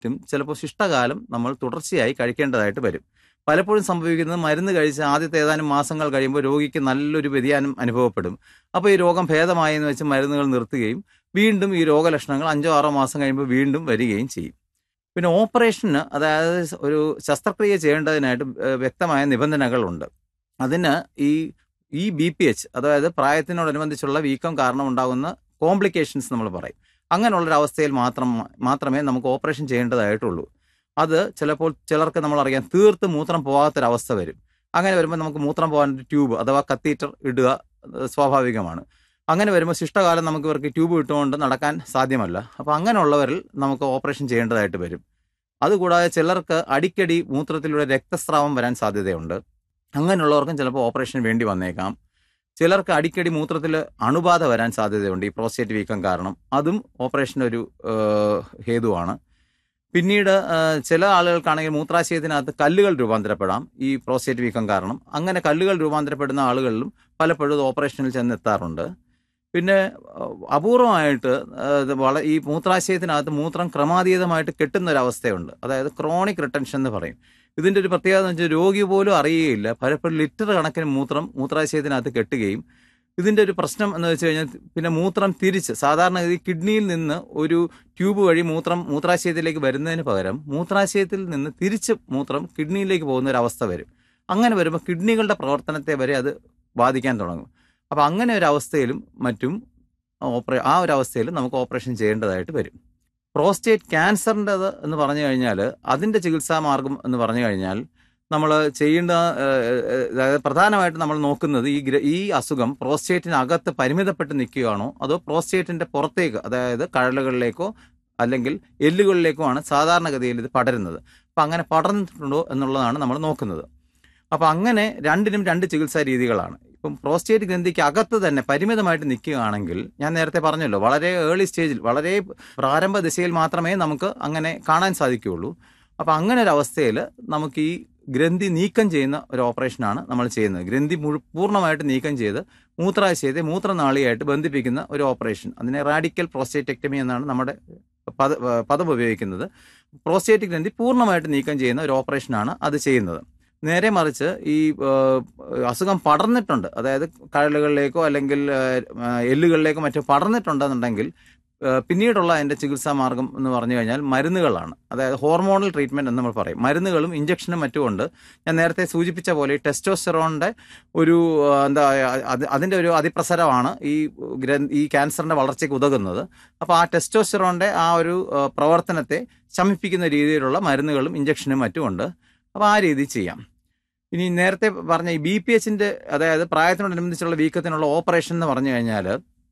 മറ്റും ചിലപ്പോൾ ശിഷ്ടകാലം നമ്മൾ തുടർച്ചയായി കഴിക്കേണ്ടതായിട്ട് വരും പലപ്പോഴും സംഭവിക്കുന്നത് മരുന്ന് കഴിച്ച് ആദ്യത്തെ ഏതാനും മാസങ്ങൾ കഴിയുമ്പോൾ രോഗിക്ക് നല്ലൊരു വ്യതിയാനം അനുഭവപ്പെടും അപ്പോൾ ഈ രോഗം ഭേദമായെന്ന് വെച്ച് മരുന്നുകൾ നിർത്തുകയും വീണ്ടും ഈ രോഗലക്ഷണങ്ങൾ അഞ്ചോ ആറോ മാസം കഴിയുമ്പോൾ വീണ്ടും വരികയും ചെയ്യും പിന്നെ ഓപ്പറേഷന് അതായത് ഒരു ശസ്ത്രക്രിയ ചെയ്യേണ്ടതിനായിട്ട് ഏഹ് വ്യക്തമായ നിബന്ധനകളുണ്ട് അതിന് ഈ ഈ ബി പി എച്ച് അതായത് പ്രായത്തിനോടനുബന്ധിച്ചുള്ള വീക്കം കാരണം ഉണ്ടാകുന്ന കോംപ്ലിക്കേഷൻസ് നമ്മൾ പറയും അങ്ങനെയുള്ളൊരവസ്ഥയിൽ മാത്രം മാത്രമേ നമുക്ക് ഓപ്പറേഷൻ ചെയ്യേണ്ടതായിട്ടുള്ളൂ അത് ചിലപ്പോൾ ചിലർക്ക് നമ്മൾ അറിയാം തീർത്ത് മൂത്രം പോകാത്തൊരവസ്ഥ വരും അങ്ങനെ വരുമ്പോൾ നമുക്ക് മൂത്രം പോകാൻ ഒരു ട്യൂബ് അഥവാ കത്തീറ്റർ ഇടുക അത് സ്വാഭാവികമാണ് അങ്ങനെ വരുമ്പോൾ ശിഷ്ടകാലം നമുക്ക് ഇവർക്ക് ട്യൂബ് ഇട്ടുകൊണ്ട് നടക്കാൻ സാധ്യമല്ല അപ്പോൾ അങ്ങനെയുള്ളവരിൽ നമുക്ക് ഓപ്പറേഷൻ ചെയ്യേണ്ടതായിട്ട് വരും അതുകൂടാതെ ചിലർക്ക് അടിക്കടി മൂത്രത്തിലൂടെ രക്തസ്രാവം വരാൻ സാധ്യതയുണ്ട് അങ്ങനെയുള്ളവർക്കും ചിലപ്പോൾ ഓപ്പറേഷൻ വേണ്ടി വന്നേക്കാം ചിലർക്ക് അടിക്കടി മൂത്രത്തിൽ അണുബാധ വരാൻ സാധ്യതയുണ്ട് ഈ പ്രോസ്റ്റേറ്റ് വീക്കം കാരണം അതും ഓപ്പറേഷൻ്റെ ഒരു ഏഹ്, ഹേതുവാണ് പിന്നീട് ഏഹ്, ചില ആളുകൾക്കാണെങ്കിൽ മൂത്രാശയത്തിനകത്ത് കല്ലുകൾ രൂപാന്തരപ്പെടാം ഈ പ്രോസ്റ്റേറ്റ് വീക്കം കാരണം അങ്ങനെ കല്ലുകൾ രൂപാന്തരപ്പെടുന്ന ആളുകളിലും പലപ്പോഴും ഇത് ഓപ്പറേഷനിൽ ചെന്ന് എത്താറുണ്ട് പിന്നെ ഏഹ്, അപൂർവമായിട്ട് ഏഹ്, ഇത് വള ഈ മൂത്രാശയത്തിനകത്ത് മൂത്രം ക്രമാതീതമായിട്ട് കെട്ടുന്ന ഒരു അവസ്ഥയുണ്ട് അതായത് ക്രോണിക് റിട്ടൻഷൻ എന്ന് പറയും ഇതിന്റെ ഒരു പ്രത്യേകത എന്ന് വെച്ചാൽ രോഗി പോലും അറിയുകയില്ല പലപ്പോഴും ലിറ്റർ കണക്കിന് മൂത്രം മൂത്രാശയത്തിനകത്ത് കെട്ടുകയും ഇതിന്റെ ഒരു പ്രശ്നം എന്ന് വെച്ച് കഴിഞ്ഞാൽ പിന്നെ മൂത്രം തിരിച്ച് സാധാരണ ഈ കിഡ്നിയിൽ നിന്ന് ഒരു ട്യൂബ് വഴി മൂത്രം മൂത്രാശയത്തിലേക്ക് വരുന്നതിന് പകരം മൂത്രാശയത്തിൽ നിന്ന് തിരിച്ച് മൂത്രം കിഡ്നിയിലേക്ക് പോകുന്ന ഒരു അവസ്ഥ വരും അങ്ങനെ വരുമ്പോൾ കിഡ്നികളുടെ പ്രവർത്തനത്തെ വരെ അത് ബാധിക്കാൻ തുടങ്ങും അപ്പോൾ അങ്ങനെ ഒരു അവസ്ഥയിലും മറ്റും ഓപ്പറേ ആ ഒരു അവസ്ഥയിലും നമുക്ക് ഓപ്പറേഷൻ ചെയ്യേണ്ടതായിട്ട് വരും പ്രോസ്റ്റേറ്റ് ക്യാൻസറിൻ്റെത് എന്ന് പറഞ്ഞു കഴിഞ്ഞാൽ അതിൻ്റെ ചികിത്സാ മാർഗം എന്ന് പറഞ്ഞു കഴിഞ്ഞാൽ നമ്മൾ ചെയ്യേണ്ട ഏഹ്, ഏഹ്, അതായത് പ്രധാനമായിട്ട് നമ്മൾ നോക്കുന്നത് ഈ ഗ്ര- ഈ അസുഖം പ്രോസ്റ്റേറ്റിനകത്ത് പരിമിതപ്പെട്ട് നിൽക്കുകയാണോ അതോ പ്രോസ്റ്റേറ്റിന്റെ പുറത്തേക്ക് അതായത് കഴലുകളിലേക്കോ അല്ലെങ്കിൽ എല്ലുകളിലേക്കോ ആണ് സാധാരണഗതിയിൽ ഇത് പടരുന്നത് അപ്പം അങ്ങനെ പടർന്നിട്ടുണ്ടോ എന്നുള്ളതാണ് നമ്മൾ നോക്കുന്നത് അപ്പം അങ്ങനെ രണ്ടിനും രണ്ട് ചികിത്സാ രീതികളാണ് ഇപ്പം പ്രോസ്റ്റേറ്റ് ഗ്രന്ഥിക്ക് അകത്ത് തന്നെ പരിമിതമായിട്ട് നിൽക്കുകയാണെങ്കിൽ ഞാൻ നേരത്തെ പറഞ്ഞല്ലോ വളരെ ഏർലി സ്റ്റേജിൽ വളരെ പ്രാരംഭ ദിശയിൽ മാത്രമേ നമുക്ക് അങ്ങനെ കാണാൻ സാധിക്കുകയുള്ളൂ അപ്പം അങ്ങനെ ഒരു അവസ്ഥയിൽ നമുക്ക് ഈ ഗ്രന്ഥി നീക്കം ചെയ്യുന്ന ഒരു ഓപ്പറേഷനാണ് നമ്മൾ ചെയ്യുന്നത് ഗ്രന്ഥി മുഴു പൂർണ്ണമായിട്ട് നീക്കം ചെയ്ത് മൂത്രാശയത്തെ മൂത്രനാളിയായിട്ട് ബന്ധിപ്പിക്കുന്ന ഒരു ഓപ്പറേഷൻ അതിനെ റാഡിക്കൽ പ്രോസ്റ്റേറ്റക്ടമി എന്നാണ് നമ്മുടെ പദ പദം ഉപയോഗിക്കുന്നത് പ്രോസ്റ്റേറ്റ് ഗ്രന്ഥി പൂർണ്ണമായിട്ട് നീക്കം ചെയ്യുന്ന ഒരു ഓപ്പറേഷനാണ് അത് ചെയ്യുന്നത് നേരെ മറിച്ച് ഈ ഏഹ്, അസുഖം പടർന്നിട്ടുണ്ട് അതായത് കഴലുകളിലേക്കോ അല്ലെങ്കിൽ ഏഹ്, എല്ലുകളിലേക്കോ മറ്റോ പടർന്നിട്ടുണ്ടെന്നുണ്ടെങ്കിൽ ഏഹ്, പിന്നീടുള്ള അതിന്റെ ചികിത്സാ മാർഗം എന്ന് പറഞ്ഞു കഴിഞ്ഞാൽ മരുന്നുകളാണ് അതായത് ഹോർമോണൽ ട്രീറ്റ്മെന്റ് എന്ന് നമ്മൾ പറയും മരുന്നുകളും ഇഞ്ചക്ഷനും മറ്റും ഉണ്ട് ഞാൻ നേരത്തെ സൂചിപ്പിച്ച പോലെ ഈ ടെസ്റ്റോസ്റ്റെറോണിന്റെ ഒരു ആ, എന്താ അത് അതിന്റെ ഒരു അതിപ്രസരമാണ് ഈ ഗ്രന്ഥ ഈ ക്യാൻസറിന്റെ വളർച്ചയ്ക്ക് ഉതകുന്നത് അപ്പോൾ ആ ടെസ്റ്റോസ്റ്റെറോണിന്റെ ആ ഒരു ആ, പ്രവർത്തനത്തെ ശമിപ്പിക്കുന്ന രീതിയിലുള്ള മരുന്നുകളും ഇഞ്ചക്ഷനും മറ്റും ഉണ്ട് അപ്പോൾ ആ രീതി ചെയ്യാം ഇനി നേരത്തെ പറഞ്ഞ ഈ ബി പി എച്ചിന്റെ അതായത് പ്രായത്തിനോടനുബന്ധിച്ചുള്ള വീക്കത്തിനുള്ള ഓപ്പറേഷൻ എന്ന് പറഞ്ഞു കഴിഞ്ഞാൽ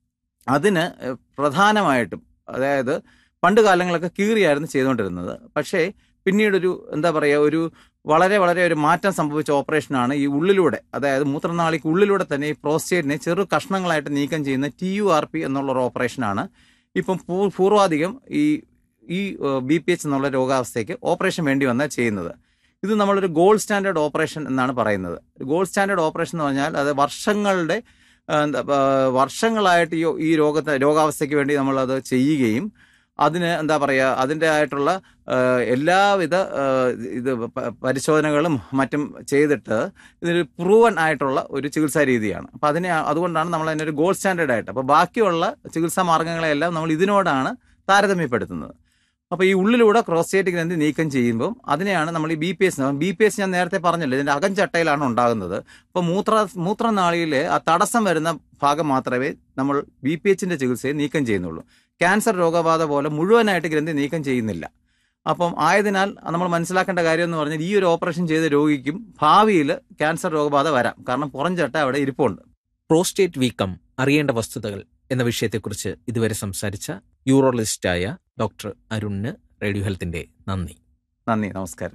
അതിന് പ്രധാനമായിട്ടും അതായത് പണ്ട് കാലങ്ങളൊക്കെ കീറിയായിരുന്നു ചെയ്തുകൊണ്ടിരുന്നത് പക്ഷേ പിന്നീടൊരു എന്താ പറയുക ഒരു വളരെ വളരെ ഒരു മാറ്റം സംഭവിച്ച ഓപ്പറേഷനാണ് ഈ ഉള്ളിലൂടെ അതായത് മൂത്രനാളിക്ക് ഉള്ളിലൂടെ തന്നെ ഈ പ്രോസ്റ്റേറ്റിനെ ചെറു കഷ്ണങ്ങളായിട്ട് നീക്കം ചെയ്യുന്ന ടി യു ആർ പി എന്നുള്ള ഒരു ഓപ്പറേഷനാണ് ഇപ്പം പൂ- പൂർവാധികം ഈ ഈ ബി പി എച്ച് എന്നുള്ള രോഗാവസ്ഥയ്ക്ക് ഓപ്പറേഷൻ വേണ്ടി വന്നാൽ ചെയ്യുന്നത് ഇത് നമ്മളൊരു ഗോൾഡ് സ്റ്റാൻഡേർഡ് ഓപ്പറേഷൻ എന്നാണ് പറയുന്നത് ഗോൾഡ് സ്റ്റാൻഡേർഡ് ഓപ്പറേഷൻ എന്ന് പറഞ്ഞാൽ അത് വർഷങ്ങളുടെ ആ, എന്താ ആ, വർഷങ്ങളായിട്ട് ഈ ഈ രോഗത്തെ രോഗാവസ്ഥയ്ക്ക് വേണ്ടി നമ്മളത് ചെയ്യുകയും അതിന് എന്താ പറയുക അതിൻ്റെ ആയിട്ടുള്ള ആ, എല്ലാവിധ ആ, ഇത് പ- പരിശോധനകളും മറ്റും ചെയ്തിട്ട് ഇതൊരു പ്രൂവൻ ആയിട്ടുള്ള ഒരു ചികിത്സാ രീതിയാണ് അപ്പം അതിനെ അതുകൊണ്ടാണ് നമ്മൾ അതിനൊരു ഗോൾഡ് സ്റ്റാൻഡേർഡ് ആയിട്ട് അപ്പോൾ ബാക്കിയുള്ള ചികിത്സാ മാർഗങ്ങളെല്ലാം നമ്മൾ ഇതിനോടാണ് താരതമ്യപ്പെടുത്തുന്നത് അപ്പോൾ ഈ ഉള്ളിലൂടെ ക്രോസ്റ്റേറ്റ് ഗ്രന്ഥി നീക്കം ചെയ്യുമ്പോൾ അതിനെയാണ് നമ്മൾ ഈ B P S B P S ഞാൻ നേരത്തെ പറഞ്ഞല്ലോ ഇതിന്റെ അകംചട്ടയിലാണ് ഉണ്ടാകുന്നത് അപ്പോൾ മൂത്ര മൂത്രനാളിയിലെ ആ തടസ്സം വരുന്ന ഭാഗം മാത്രമേ നമ്മൾ ബി പി എച്ചിന്റെ ചികിത്സയെ നീക്കം ചെയ്യുന്നുള്ളൂ ക്യാൻസർ രോഗബാധ പോലെ മുഴുവനായിട്ട് ഗ്രന്ഥി നീക്കം ചെയ്യുന്നില്ല അപ്പം ആയതിനാൽ നമ്മൾ മനസ്സിലാക്കേണ്ട കാര്യം എന്ന് പറഞ്ഞാൽ ഈ ഒരു ഓപ്പറേഷൻ ചെയ്ത രോഗിക്കും ഭാവിയിൽ ക്യാൻസർ രോഗബാധ വരാം കാരണം പുറം ചട്ട അവിടെ ഇരിപ്പുണ്ട് പ്രോസ്റ്റേറ്റ് വീക്കം അറിയേണ്ട വസ്തുതകൾ എന്ന വിഷയത്തെക്കുറിച്ച് ഇതുവരെ സംസാരിച്ച യൂറോളജിസ്റ്റായ ഡോക്ടർ അരുണിന് റേഡിയോ ഹെൽത്തിന്റെ നന്ദി നന്ദി നമസ്കാരം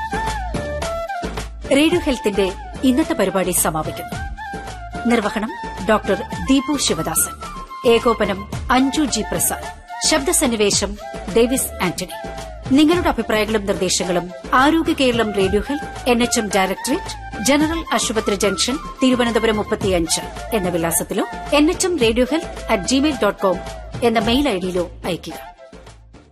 റേഡിയോ ഹെൽത്തിന്റെ ഇന്നത്തെ പരിപാടി സമാപിക്കുന്നു നിർവഹണം ഡോക്ടർ ദീപു ശിവദാസൻ ഏകോപനം അഞ്ജു ജി പ്രസാദ് ശബ്ദസന്നിവേശം ഡേവിസ് ആന്റണി നിങ്ങളുടെ അഭിപ്രായങ്ങളും നിർദ്ദേശങ്ങളും Arogya Keralam radio health N H M directorate general ആശുപത്രി ജംഗ്ഷൻ തിരുവനന്തപുരം മുപ്പത്തിയഞ്ച് എന്ന വിലാസത്തിലോ N H M radio health at Gmail dot com എന്ന മെയിൽ ഐഡിയിലോ അയയ്ക്കുക